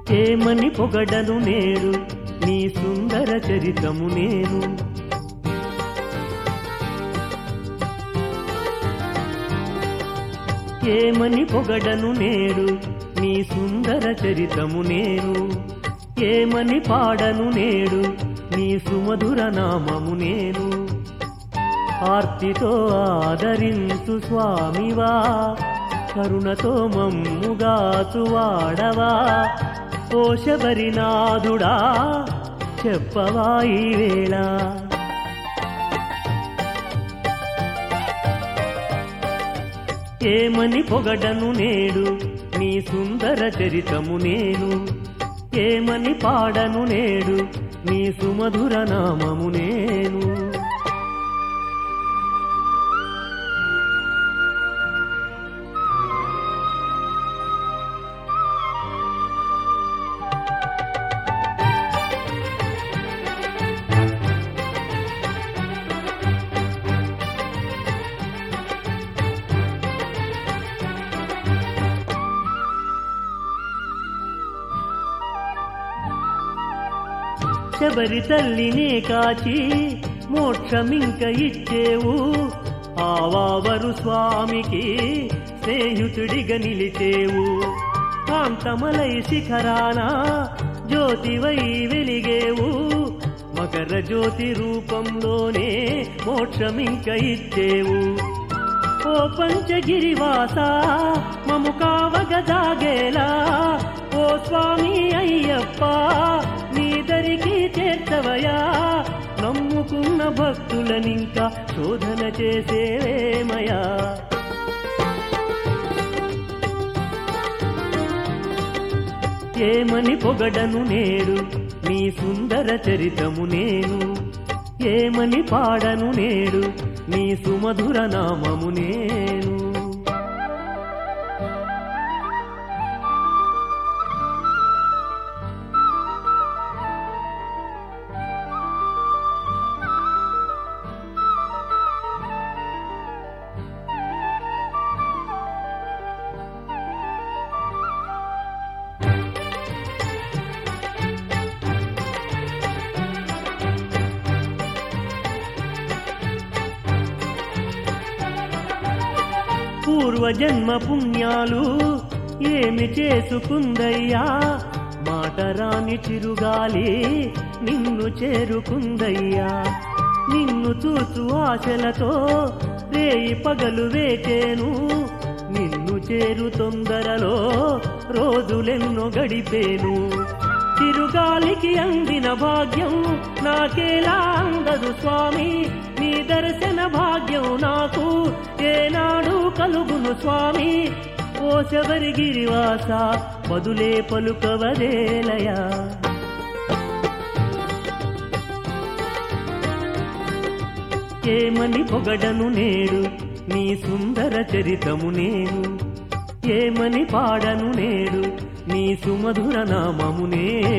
ఏమని పొగడను నేడు నీ సుందర చరితము నేను ఏమని పొగడను నేడు నీ సుందర చరితము నేను ఏమని పాడను నేడు నీ సుమధుర నామము నేను ఆర్తితో ఆదరించు స్వామివా కరుణతో మమ్ముగాచు వాడవా కోశబరినాథుడా చెప్పవా ఈ వేళ ఏమని పొగడను నేడు నీ సుందర చరితము నేను ఏమని పాడను నేడు నీ సుమధుర నామము నేను శబరి తల్లినే కాచి మోక్షమింక ఇచ్చేవు ఆవావరు స్వామికి స్నేహితుడిగా నిలిచేవు కాంతమలై శిఖరాన జ్యోతివై వెలిగేవు మకర జ్యోతి రూపంలోనే మోక్షమింక ఇచ్చేవు ఓ పంచగిరివాస మము కావగదాగేలా ఓ స్వామి అయ్యప్ప నీదరికి చేర్చవయా నమ్ముకున్న భక్తులనింకా శోధన చేసేవేమయా ఏమని పొగడను నేడు నీ సుందర చరితము నేను ఏమని పాడను నేడు నీ సుమధుర నామము నేను పూర్వజన్మ పుణ్యాలు ఏమి చేసుకుందయ్యా మాటరాని చిరుగాలి నిన్ను చేరుకుందయ్యా నిన్ను చూచు ఆశలతో రేయి పగలు వేచేను నిన్ను చేరు తొందరలో రోజులెన్నో గడిపేను చిరుగాలికి అందిన భాగ్యం నాకేలా అందదు స్వామి నీ దర్శన భాగ్యం నాకు ఏనాడు కలుగును స్వామి ఓ శబరి గిరివాస పదులే పలుకవదేలయా ఏమని పొగడను నేడు నీ సుందర చరితము నేను ఏమని పాడను నేడు నీ సుమధుర నామము నేను